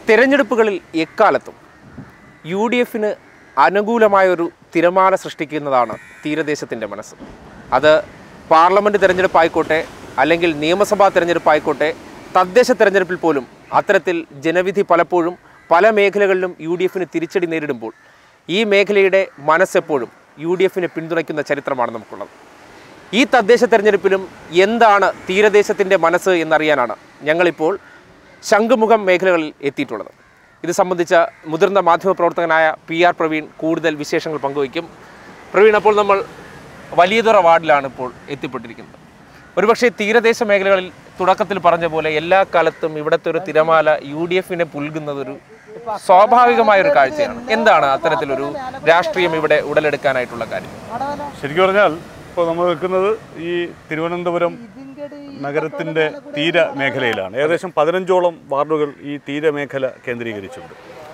തിരഞ്ഞെടുപ്പുകളിൽ എക്കാലത്തും U D എഫിന് അനുകൂലമായൊരു തിരമാല സൃഷ്ടിക്കുന്നതാണ് തീരദേശത്തിൻ്റെ മനസ്സ് അത് പാർലമെൻറ്റ് തിരഞ്ഞെടുപ്പായിക്കോട്ടെ അല്ലെങ്കിൽ നിയമസഭാ തിരഞ്ഞെടുപ്പായിക്കോട്ടെ തദ്ദേശ തിരഞ്ഞെടുപ്പിൽ പോലും അത്തരത്തിൽ ജനവിധി പലപ്പോഴും പല മേഖലകളിലും യു ഡി എഫിന് തിരിച്ചടി നേരിടുമ്പോൾ ഈ മേഖലയുടെ മനസ്സെപ്പോഴും യു ഡി എഫിനെ പിന്തുണയ്ക്കുന്ന ചരിത്രമാണ് നമുക്കുള്ളത് ഈ തദ്ദേശ തെരഞ്ഞെടുപ്പിലും എന്താണ് തീരദേശത്തിൻ്റെ മനസ്സ് എന്നറിയാനാണ് ഞങ്ങളിപ്പോൾ ശംഖുമുഖം മേഖലകളിൽ എത്തിയിട്ടുള്ളത് ഇത് സംബന്ധിച്ച മുതിർന്ന മാധ്യമപ്രവർത്തകനായ പി ആർ പ്രവീൺ കൂടുതൽ വിശേഷങ്ങൾ പങ്കുവയ്ക്കും പ്രവീൺ അപ്പോൾ നമ്മൾ വലിയതുറ വാർഡിലാണ് ഇപ്പോൾ എത്തിപ്പെട്ടിരിക്കുന്നത് ഒരുപക്ഷെ തീരദേശ മേഖലകളിൽ തുടക്കത്തിൽ പറഞ്ഞ പോലെ എല്ലാ കാലത്തും ഇവിടുത്തെ ഒരു തിരമാല യു ഡി എഫിനെ പുൽകുന്നതൊരു സ്വാഭാവികമായ ഒരു കാഴ്ചയാണ് എന്താണ് അത്തരത്തിലൊരു രാഷ്ട്രീയം ഇവിടെ ഉടലെടുക്കാനായിട്ടുള്ള കാര്യം ശരിക്കും പറഞ്ഞാൽ ഇപ്പോൾ നമ്മൾ നിൽക്കുന്നത് ഈ തിരുവനന്തപുരം നഗരത്തിൻ്റെ തീര മേഖലയിലാണ് ഏകദേശം പതിനഞ്ചോളം വാർഡുകൾ ഈ തീരമേഖല കേന്ദ്രീകരിച്ചുണ്ട്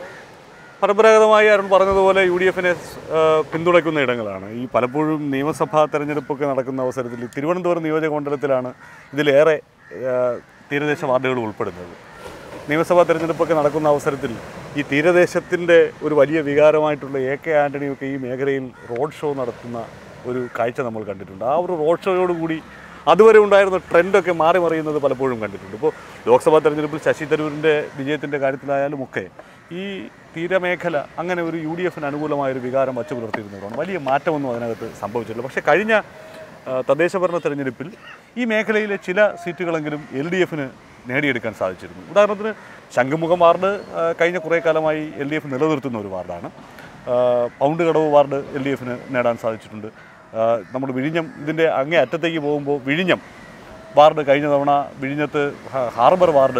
പരമ്പരാഗതമായി അരുൺ പറഞ്ഞതുപോലെ യു ഡി എഫിനെ പിന്തുണയ്ക്കുന്ന ഇടങ്ങളാണ് ഈ പലപ്പോഴും നിയമസഭാ തെരഞ്ഞെടുപ്പൊക്കെ നടക്കുന്ന അവസരത്തിൽ ഈ തിരുവനന്തപുരം നിയോജക മണ്ഡലത്തിലാണ് ഇതിലേറെ ആ, തീരദേശ വാർഡുകൾ ഉൾപ്പെടുന്നത് നിയമസഭാ തെരഞ്ഞെടുപ്പൊക്കെ നടക്കുന്ന അവസരത്തിൽ ഈ തീരദേശത്തിൻ്റെ ഒരു വലിയ വികാരമായിട്ടുള്ള എ കെ ആൻ്റണിയൊക്കെ ഈ മേഖലയിൽ റോഡ് ഷോ നടത്തുന്ന ഒരു കാഴ്ച നമ്മൾ കണ്ടിട്ടുണ്ട് ആ ഒരു റോഡ് ഷോയോടുകൂടി അതുവരെ ഉണ്ടായിരുന്ന ട്രെൻഡൊക്കെ മാറി മറിയുന്നത് പലപ്പോഴും കണ്ടിട്ടുണ്ട് ഇപ്പോൾ ലോക്സഭാ തെരഞ്ഞെടുപ്പിൽ ശശി തരൂരിൻ്റെ വിജയത്തിൻ്റെ കാര്യത്തിലായാലും ഒക്കെ ഈ തീരമേഖല അങ്ങനെ ഒരു യു ഡി എഫിന് അനുകൂലമായ ഒരു വികാരം വച്ചു പുലർത്തിയിരുന്നതാണ് വലിയ മാറ്റമൊന്നും അതിനകത്ത് സംഭവിച്ചിട്ടില്ല പക്ഷേ കഴിഞ്ഞ ആ, തദ്ദേശഭരണ തെരഞ്ഞെടുപ്പിൽ ഈ മേഖലയിലെ ചില സീറ്റുകളെങ്കിലും എൽ ഡി എഫിന് നേടിയെടുക്കാൻ സാധിച്ചിരുന്നു ഉദാഹരണത്തിന് ശംഖുമുഖം വാർഡ് ആ, കഴിഞ്ഞ കുറേ കാലമായി എൽ ഡി എഫ് നിലനിർത്തുന്ന ഒരു വാർഡാണ് ആ, Poundkadavu ward L D എഫിന് നേടാൻ സാധിച്ചിട്ടുണ്ട് ആ, നമ്മുടെ വിഴിഞ്ഞം ഇതിൻ്റെ അങ്ങേ അറ്റത്തേക്ക് പോകുമ്പോൾ വിഴിഞ്ഞം വാർഡ് കഴിഞ്ഞ തവണ വിഴിഞ്ഞത്ത് ഹ- ഹാർബർ വാർഡ്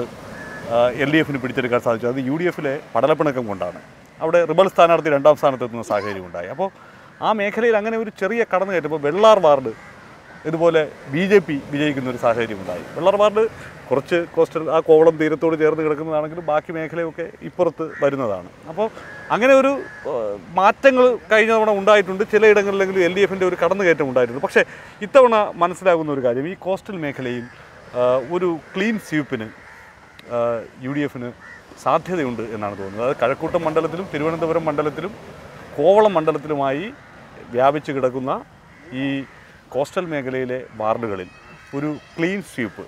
എൽ ഡി എഫിന് പിടിച്ചെടുക്കാൻ സാധിച്ചു അത് യു ഡി എഫിലെ പടലപ്പിണക്കം കൊണ്ടാണ് അവിടെ റിബൽ സ്ഥാനാർത്ഥി രണ്ടാം സ്ഥാനത്ത് എത്തുന്ന സാഹചര്യം ഉണ്ടായി അപ്പോൾ ആ മേഖലയിൽ അങ്ങനെ ഒരു ചെറിയ കടന്നുകയറ്റം ഇപ്പോൾ വെള്ളാർ വാർഡ് ഇതുപോലെ ബി ജെ പി വിജയിക്കുന്ന ഒരു സാഹചര്യം ഉണ്ടായി വെള്ളാർ വാർഡ് കുറച്ച് കോസ്റ്റൽ ആ കോവളം തീരത്തോട് ചേർന്ന് കിടക്കുന്നതാണെങ്കിലും ബാക്കി മേഖലയൊക്കെ ഇപ്പുറത്ത് വരുന്നതാണ് അപ്പോൾ അങ്ങനെ ഒരു ഏഹ്, മാറ്റങ്ങൾ കഴിഞ്ഞ തവണ ഉണ്ടായിട്ടുണ്ട് ചിലയിടങ്ങളിലെങ്കിലും എൽ ഡി എഫിൻ്റെ ഒരു കടന്നുകയറ്റം ഉണ്ടായിട്ടുണ്ട് പക്ഷേ ഇത്തവണ മനസ്സിലാകുന്ന ഒരു കാര്യം ഈ കോസ്റ്റൽ മേഖലയിൽ ഏഹ്, ഒരു ക്ലീൻ സ്വീപ്പിന് യു ഡി എഫിന് സാധ്യതയുണ്ട് എന്നാണ് തോന്നുന്നത് അത് കഴക്കൂട്ടം മണ്ഡലത്തിലും തിരുവനന്തപുരം മണ്ഡലത്തിലും കോവളം മണ്ഡലത്തിലുമായി വ്യാപിച്ചു കിടക്കുന്ന ഈ കോസ്റ്റൽ മേഖലയിലെ വാർഡുകളിൽ ഒരു ക്ലീൻ സ്വീപ്പ്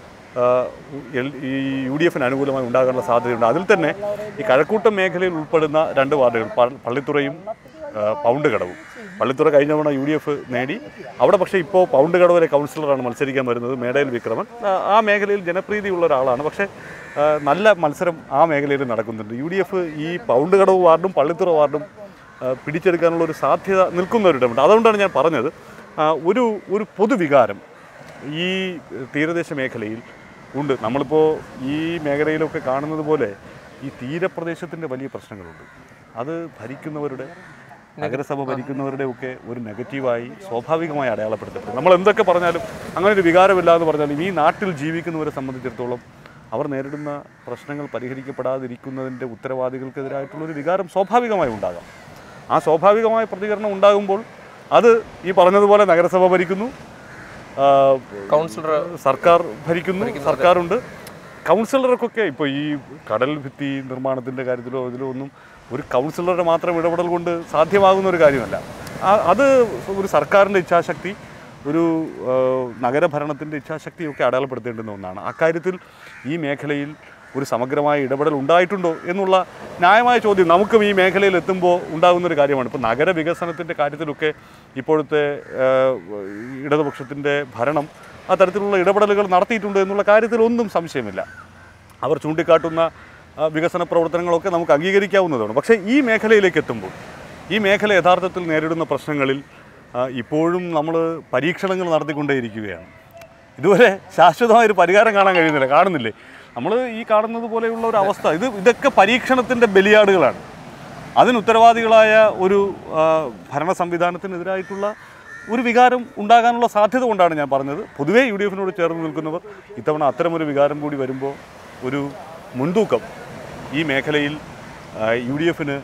ഈ യു ഡി എഫിന് അനുകൂലമായി ഉണ്ടാകാനുള്ള സാധ്യതയുണ്ട് അതിൽ തന്നെ ഈ കഴക്കൂട്ടം മേഖലയിൽ ഉൾപ്പെടുന്ന രണ്ട് വാർഡുകൾ പ- പള്ളിത്തുറയും ആ, പൗണ്ട് കടവും പള്ളിത്തുറ കഴിഞ്ഞ തവണ യു ഡി എഫ് നേടി അവിടെ പക്ഷേ ഇപ്പോൾ പൗണ്ട് കടവിലെ കൗൺസിലറാണ് മത്സരിക്കാൻ വരുന്നത് മേടയിൽ വിക്രമൻ ആ, ആ മേഖലയിൽ ജനപ്രീതിയുള്ള ഒരാളാണ് പക്ഷേ ആ, നല്ല മത്സരം ആ മേഖലയിൽ നടക്കുന്നുണ്ട് യു ഡി എഫ് ഈ പൗണ്ട് കടവ് വാർഡും പള്ളിത്തുറ വാർഡും ആ, പിടിച്ചെടുക്കാനുള്ള ഒരു സാധ്യത നിൽക്കുന്ന ഒരിടമുണ്ട് അതുകൊണ്ടാണ് ഞാൻ പറഞ്ഞത് ആ, ഒരു ഒരു പൊതുവികാരം ഈ തീരദേശ മേഖലയിൽ ഉണ്ട് നമ്മളിപ്പോൾ ഈ മേഖലയിലൊക്കെ കാണുന്നത് പോലെ ഈ തീരപ്രദേശത്തിൻ്റെ വലിയ പ്രശ്നങ്ങളുണ്ട് അത് ഭരിക്കുന്നവരുടെ നഗരസഭ ഭരിക്കുന്നവരുടെ ഒക്കെ ഒരു നെഗറ്റീവായി സ്വാഭാവികമായി അടയാളപ്പെടുത്തപ്പെടും നമ്മൾ എന്തൊക്കെ പറഞ്ഞാലും അങ്ങനെ ഒരു വികാരമില്ല എന്ന് പറഞ്ഞാലും ഈ നാട്ടിൽ ജീവിക്കുന്നവരെ സംബന്ധിച്ചിടത്തോളം അവർ നേരിടുന്ന പ്രശ്നങ്ങൾ പരിഹരിക്കപ്പെടാതിരിക്കുന്നതിൻ്റെ ഉത്തരവാദികൾക്കെതിരായിട്ടുള്ളൊരു വികാരം സ്വാഭാവികമായി ഉണ്ടാകാം ആ സ്വാഭാവികമായ പ്രതികരണം ഉണ്ടാകുമ്പോൾ അത് ഈ പറഞ്ഞതുപോലെ നഗരസഭ ഭരിക്കുന്നു ആ, കൗൺസിലർ സർക്കാർ ഭരിക്കുന്നു സർക്കാരുണ്ട് കൗൺസിലർക്കൊക്കെ ഇപ്പോൾ ഈ കടൽ ഭിത്തി നിർമ്മാണത്തിൻ്റെ കാര്യത്തിലോ ഇതിലോ ഒന്നും ഒരു കൗൺസിലറുടെ മാത്രം ഇടപെടൽ കൊണ്ട് സാധ്യമാകുന്ന ഒരു കാര്യമല്ല ആ- അത് ഒരു സർക്കാരിൻ്റെ ഇച്ഛാശക്തി ഒരു ആ, നഗരഭരണത്തിൻ്റെ ഇച്ഛാശക്തിയൊക്കെ അടയാളപ്പെടുത്തേണ്ടുന്ന ഒന്നാണ് അക്കാര്യത്തിൽ ഈ മേഖലയിൽ ഒരു സമഗ്രമായ ഇടപെടൽ ഉണ്ടായിട്ടുണ്ടോ എന്നുള്ള ന്യായമായ ചോദ്യം നമുക്കും ഈ മേഖലയിൽ എത്തുമ്പോൾ ഉണ്ടാകുന്ന ഒരു കാര്യമാണ് ഇപ്പോൾ നഗര വികസനത്തിൻ്റെ കാര്യത്തിലൊക്കെ ഇപ്പോഴത്തെ ആ, ഇടതുപക്ഷത്തിൻ്റെ ഭരണം ആ തരത്തിലുള്ള ഇടപെടലുകൾ നടത്തിയിട്ടുണ്ട് എന്നുള്ള കാര്യത്തിൽ ഒന്നും സംശയമില്ല അവർ ചൂണ്ടിക്കാട്ടുന്ന ആ, വികസന പ്രവർത്തനങ്ങളൊക്കെ നമുക്ക് അംഗീകരിക്കാവുന്നതാണ് പക്ഷേ ഈ മേഖലയിലേക്ക് എത്തുമ്പോൾ ഈ മേഖല യഥാർത്ഥത്തിൽ നേരിടുന്ന പ്രശ്നങ്ങളിൽ ആ, ഇപ്പോഴും നമ്മൾ പരീക്ഷണങ്ങൾ നടത്തിക്കൊണ്ടേയിരിക്കുകയാണ് ഇതുവരെ ശാശ്വതമായ ഒരു പരിഹാരം കാണാൻ കഴിയുന്നില്ല കാണുന്നില്ലേ നമ്മൾ ഈ കാണുന്നത് പോലെയുള്ള ഒരു അവസ്ഥ ഇത് ഇതൊക്കെ പരീക്ഷണത്തിൻ്റെ ബലിയാടുകളാണ് അതിന് ഉത്തരവാദികളായ ഒരു ആ, ഭരണ സംവിധാനത്തിനെതിരായിട്ടുള്ള ഒരു വികാരം ഉണ്ടാകാനുള്ള സാധ്യത കൊണ്ടാണ് ഞാൻ പറഞ്ഞത് പൊതുവേ യു ഡി എഫിനോട് ചേർന്ന് നിൽക്കുന്നവർ ഇത്തവണ അത്തരമൊരു വികാരം കൂടി വരുമ്പോൾ ഒരു മുൻതൂക്കം ഈ മേഖലയിൽ യു ഡി എഫിന്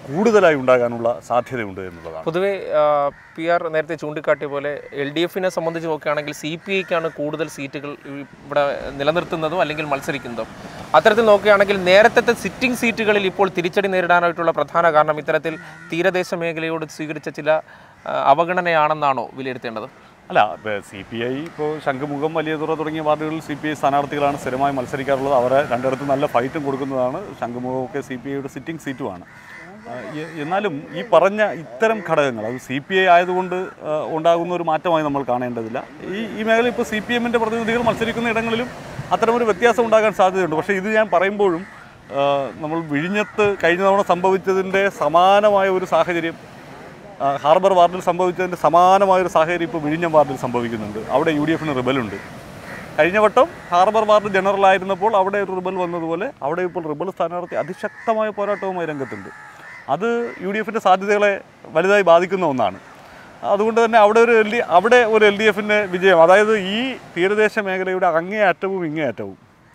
കൂടുതലായി ഉണ്ടാകാനുള്ള സാധ്യതയുണ്ട് എന്നുള്ളതാണ് പൊതുവെ പി ആർ നേരത്തെ ചൂണ്ടിക്കാട്ടിയ പോലെ എൽ ഡി എഫിനെ സംബന്ധിച്ച് നോക്കുകയാണെങ്കിൽ സി പി ഐക്കാണ് കൂടുതൽ സീറ്റുകൾ ഇവിടെ നിലനിർത്തുന്നതും അല്ലെങ്കിൽ മത്സരിക്കുന്നതും അത്തരത്തിൽ നോക്കുകയാണെങ്കിൽ നേരത്തെ സിറ്റിംഗ് സീറ്റുകളിൽ ഇപ്പോൾ തിരിച്ചടി നേരിടാനായിട്ടുള്ള പ്രധാന കാരണം ഇത്തരത്തിൽ തീരദേശ മേഖലയോട് സ്വീകരിച്ച ചില ആ, അവഗണനയാണെന്നാണോ വിലയിരുത്തേണ്ടത് അല്ല സി പി ഐ ഇപ്പോൾ ശംഖുമുഖം വലിയതുറ തുടങ്ങിയ വാർഡുകളിൽ സി പി ഐ സ്ഥാനാർത്ഥികളാണ് സ്ഥിരമായി മത്സരിക്കാറുള്ളത് അവരെ രണ്ടിടത്ത് നല്ല ഫൈറ്റും കൊടുക്കുന്നതാണ് ശംഖുമുഖമൊക്കെ സി പി ഐയുടെ സിറ്റിംഗ് സീറ്റുമാണ് ആ, എ- എന്നാലും ഈ പറഞ്ഞ ഇത്തരം ഘടകങ്ങൾ അത് സി പി ഐ ആയതുകൊണ്ട് ആ, ഉണ്ടാകുന്ന ഒരു മാറ്റമായി നമ്മൾ കാണേണ്ടതില്ല ഈ ഈ മേഖല ഇപ്പോൾ സി പി എമ്മിൻ്റെ പ്രതിനിധികൾ മത്സരിക്കുന്ന ഇടങ്ങളിലും അത്തരമൊരു വ്യത്യാസം ഉണ്ടാകാൻ സാധ്യതയുണ്ട് പക്ഷേ ഇത് ഞാൻ പറയുമ്പോഴും ആ, നമ്മൾ വിഴിഞ്ഞത്ത് കഴിഞ്ഞ തവണ സംഭവിച്ചതിൻ്റെ സമാനമായ ഒരു സാഹചര്യം ആ, ഹാർബർ വാർഡിൽ സംഭവിച്ചതിൻ്റെ സമാനമായൊരു സാഹചര്യം ഇപ്പോൾ വിഴിഞ്ഞം വാർഡിൽ സംഭവിക്കുന്നുണ്ട് അവിടെ യു ഡി എഫിന് റിബലുണ്ട് കഴിഞ്ഞ വട്ടം ഹാർബർ വാർഡ് ജനറൽ ആയിരുന്നപ്പോൾ അവിടെ ഒരു റിബൽ വന്നതുപോലെ അവിടെ ഇപ്പോൾ റിബൽ സ്ഥാനാർത്ഥി അതിശക്തമായ പോരാട്ടവുമായി രംഗത്തുണ്ട് അത് യു ഡി എഫിൻ്റെ സാധ്യതകളെ വലുതായി ബാധിക്കുന്ന ഒന്നാണ് അതുകൊണ്ട് തന്നെ അവിടെ ഒരു എൽ ഡി അവിടെ ഒരു എൽ ഡി എഫിൻ്റെ വിജയം അതായത് ഈ തീരദേശ മേഖലയുടെ അങ്ങേ അറ്റവും ഇങ്ങേ അറ്റവും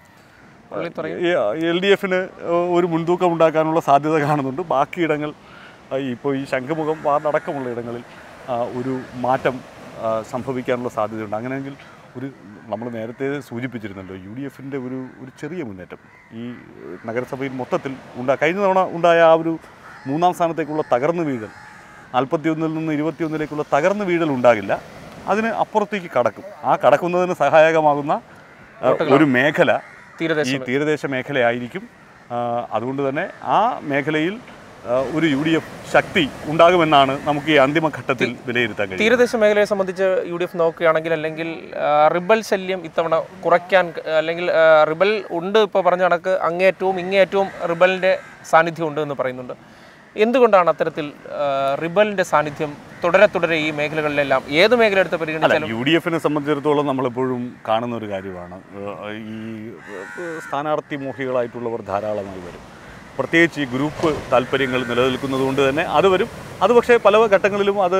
എൽ ഡി എഫിന് ഒരു മുൻതൂക്കം ഉണ്ടാക്കാനുള്ള സാധ്യത കാണുന്നുണ്ട് ബാക്കിയിടങ്ങൾ ആ, ഇപ്പോൾ ഈ ശംഖുമുഖം വാർഡടക്കമുള്ള ഇടങ്ങളിൽ ആ, ഒരു മാറ്റം ആ, സംഭവിക്കാനുള്ള സാധ്യതയുണ്ട് അങ്ങനെയെങ്കിൽ ഒരു നമ്മൾ നേരത്തെ സൂചിപ്പിച്ചിരുന്നല്ലോ യു ഡി എഫിൻ്റെ ഒരു ഒരു ചെറിയ മുന്നേറ്റം ഈ നഗരസഭയിൽ മൊത്തത്തിൽ ഉണ്ടാ കഴിഞ്ഞ തവണ ഉണ്ടായ ആ ഒരു മൂന്നാം സ്ഥാനത്തേക്കുള്ള തകർന്നു വീഴൽ നാൽപ്പത്തിയൊന്നിൽ നിന്ന് ഇരുപത്തിയൊന്നിലേക്കുള്ള തകർന്നു വീഴൽ ഉണ്ടാകില്ല അതിന് അപ്പുറത്തേക്ക് കടക്കും ആ കടക്കുന്നതിന് സഹായകമാകുന്ന ആ, ഒരു മേഖല തീരദേശ ഈ തീരദേശ മേഖലയായിരിക്കും ആ, അതുകൊണ്ട് തന്നെ ആ മേഖലയിൽ ആ, ഒരു യു ഡി എഫ് ശക്തി ഉണ്ടാകുമെന്നാണ് നമുക്ക് ഈ അന്തിമഘട്ടത്തിൽ വിലയിരുത്താൻ കഴിയും തീരദേശ മേഖലയെ സംബന്ധിച്ച് യു ഡി എഫ് നോക്കുകയാണെങ്കിൽ അല്ലെങ്കിൽ ആ, റിബൽ ശല്യം ഇത്തവണ കുറയ്ക്കാൻ ക- അല്ലെങ്കിൽ ആ, റിബൽ ഉണ്ട് ഇപ്പോൾ പറഞ്ഞ കണക്ക് അങ്ങേയറ്റവും ഇങ്ങേയറ്റവും റിബലിൻ്റെ സാന്നിധ്യം ഉണ്ട് എന്ന് പറയുന്നുണ്ട് എന്തുകൊണ്ടാണ് അത്തരത്തിൽ ആ, റിബലിൻ്റെ സാന്നിധ്യം തുടരെ തുടരെ ഈ മേഖലകളിലെല്ലാം ഏത് മേഖല എടുത്ത് അല്ല പരിഗണിച്ചാലും യു ഡി എഫിനെ സംബന്ധിച്ചിടത്തോളം നമ്മളെപ്പോഴും കാണുന്ന ഒരു കാര്യമാണ് ഏഹ് ഈ ഏഹ് സ്ഥാനാർത്ഥി മോഹികളായിട്ടുള്ളവർ ധാരാളമായി വരും പ്രത്യേകിച്ച് ഈ ഗ്രൂപ്പ് താല്പര്യങ്ങൾ നിലനിൽക്കുന്നത് കൊണ്ട് തന്നെ അത് വരും അത് പക്ഷേ പല ഘട്ടങ്ങളിലും അത്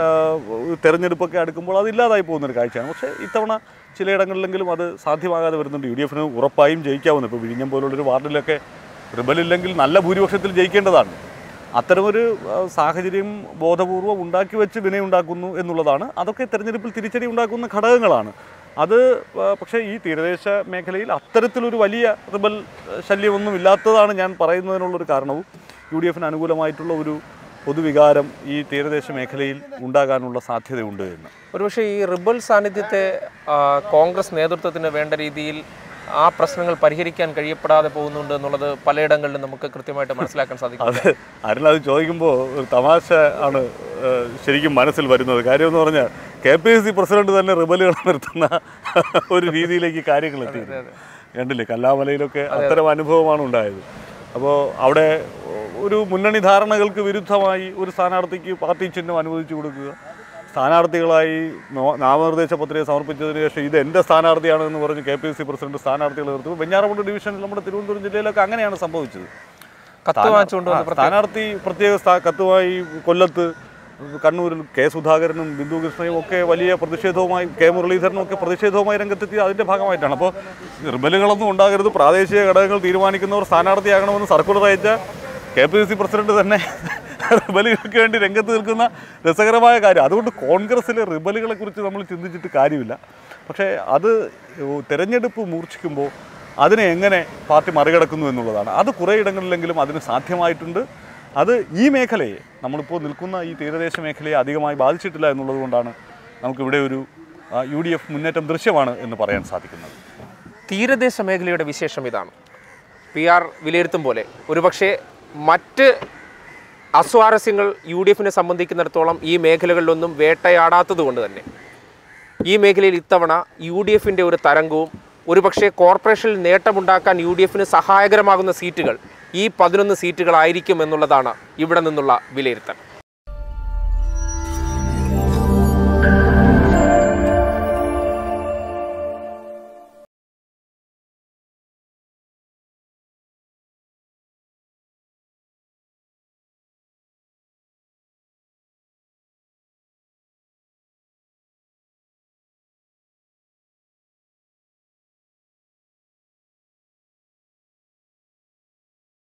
ഏഹ് തെരഞ്ഞെടുപ്പൊക്കെ അടുക്കുമ്പോൾ അത് ഇല്ലാതായി പോകുന്നൊരു കാഴ്ചയാണ് പക്ഷേ ഇത്തവണ ചിലയിടങ്ങളിലെങ്കിലും അത് സാധ്യമാകാതെ വരുന്നുണ്ട് യു ഡി എഫിന് ഉറപ്പായും ജയിക്കാവുന്ന ഇപ്പോൾ വിഴിഞ്ഞം പോലുള്ളൊരു വാർഡിലൊക്കെ റിബലില്ലെങ്കിൽ നല്ല ഭൂരിപക്ഷത്തിൽ ജയിക്കേണ്ടതാണ് അത്തരമൊരു ആ, സാഹചര്യം ബോധപൂർവം ഉണ്ടാക്കി വെച്ച് വിനയുണ്ടാക്കുന്നു എന്നുള്ളതാണ് അതൊക്കെ തെരഞ്ഞെടുപ്പിൽ തിരിച്ചടി ഉണ്ടാക്കുന്ന ഘടകങ്ങളാണ് അത് ആ, പക്ഷേ ഈ തീരദേശ മേഖലയിൽ അത്തരത്തിലൊരു വലിയ റിബൽ ആ, ശല്യമൊന്നും ഇല്ലാത്തതാണ് ഞാൻ പറയുന്നതിനുള്ളൊരു കാരണവും യു ഡി എഫിന് അനുകൂലമായിട്ടുള്ള ഒരു പൊതുവികാരം ഈ തീരദേശ മേഖലയിൽ ഉണ്ടാകാനുള്ള സാധ്യതയുണ്ട് എന്ന് ഒരുപക്ഷെ ഈ റിബൽ സാന്നിധ്യത്തെ ആ, കോൺഗ്രസ് നേതൃത്വത്തിന് വേണ്ട രീതിയിൽ ആ പ്രശ്നങ്ങൾ പരിഹരിക്കാൻ കഴിയപ്പെടാതെ പോകുന്നുണ്ട് എന്നുള്ളത് പലയിടങ്ങളിലും നമുക്ക് കൃത്യമായിട്ട് മനസ്സിലാക്കാൻ സാധിക്കും അത് അരുൺ അത് ചോദിക്കുമ്പോൾ ഒരു തമാശ ആണ് ഏഹ്, ശരിക്കും മനസ്സിൽ വരുന്നത് കാര്യം എന്ന് പറഞ്ഞാൽ K P S C president തന്നെ റിബലുകൾ നിർത്തുന്ന ഒരു രീതിയിലേക്ക് കാര്യങ്ങൾ എത്തിയിരുന്നു കണ്ടില്ലേ കല്ലാമലയിലൊക്കെ അത്തരം അനുഭവമാണ് ഉണ്ടായത് അപ്പോൾ അവിടെ ഒരു മുന്നണി ധാരണകൾക്ക് വിരുദ്ധമായി ഒരു സ്ഥാനാർത്ഥിക്ക് പാർട്ടി ചിഹ്നം അനുവദിച്ചു കൊടുക്കുക സ്ഥാനാർത്ഥികളായി നോ- നാമനിർദ്ദേശ പത്രിക സമർപ്പിച്ചതിന് ശേഷം ഇത് എൻ്റെ സ്ഥാനാർത്ഥിയാണ് എന്ന് പറഞ്ഞ് K P S C president സ്ഥാനാർത്ഥികളെ നിർത്തുമ്പോൾ വെഞ്ഞാറമൂട് ഡിവിഷനിൽ നമ്മുടെ തിരുവനന്തപുരം ജില്ലയിലൊക്കെ അങ്ങനെയാണ് സംഭവിച്ചത് കത്ത് വാങ്ങിച്ചുകൊണ്ട് ആ, സ്ഥാനാർത്ഥി പ്രത്യേക സ്ഥാ- കത്തുമായി കൊല്ലത്ത് കണ്ണൂരിൽ കെ സുധാകരനും ബിന്ദു കൃഷ്ണയും ഒക്കെ വലിയ പ്രതിഷേധവുമായി കെ മുരളീധരനും ഒക്കെ പ്രതിഷേധവുമായി രംഗത്തെത്തി അതിന്റെ ഭാഗമായിട്ടാണ് അപ്പോൾ റിബലുകളൊന്നും ഉണ്ടാകരുത് പ്രാദേശിക ഘടകങ്ങൾ തീരുമാനിക്കുന്നവർ സ്ഥാനാർത്ഥിയാകണമെന്ന് സർക്കുലർ അയച്ച K P C C president തന്നെ റിബലുകൾക്ക് വേണ്ടി രംഗത്ത് നിൽക്കുന്ന രസകരമായ കാര്യം അതുകൊണ്ട് കോൺഗ്രസ്സിലെ റിബലുകളെ കുറിച്ച് നമ്മൾ ചിന്തിച്ചിട്ട് കാര്യമില്ല പക്ഷേ അത് തെരഞ്ഞെടുപ്പ് മൂർച്ഛിക്കുമ്പോൾ അതിനെ എങ്ങനെ പാർട്ടി മറികടക്കുന്നു എന്നുള്ളതാണ് അത് കുറേ ഇടങ്ങളിലെങ്കിലും അതിന് സാധ്യമായിട്ടുണ്ട് അത് ഈ മേഖലയെ നമ്മളിപ്പോൾ നിൽക്കുന്ന ഈ തീരദേശ മേഖലയെ അധികമായി ബാധിച്ചിട്ടില്ല എന്നുള്ളത് കൊണ്ടാണ് നമുക്കിവിടെ ഒരു യു ഡി എഫ് മുന്നേറ്റം ദൃശ്യമാണ് എന്ന് പറയാൻ സാധിക്കുന്നത് തീരദേശ മേഖലയുടെ വിശേഷം ഇതാണ് പി ആർ വിലയിരുത്തും പോലെ ഒരുപക്ഷെ മറ്റ് അസ്വാരസ്യങ്ങൾ യു ഡി എഫിനെ സംബന്ധിക്കുന്നിടത്തോളം ഈ മേഖലകളിലൊന്നും വേട്ടയാടാത്തത് കൊണ്ട് തന്നെ ഈ മേഖലയിൽ ഇത്തവണ യു ഡി എഫിൻ്റെ ഒരു തരംഗവും ഒരുപക്ഷെ കോർപ്പറേഷനിൽ നേട്ടമുണ്ടാക്കാൻ യു ഡി എഫിന് സഹായകരമാകുന്ന സീറ്റുകൾ ഈ പതിനൊന്ന് സീറ്റുകളായിരിക്കും എന്നുള്ളതാണ് ഇവിടെ നിന്നുള്ള വിലയിരുത്തൽ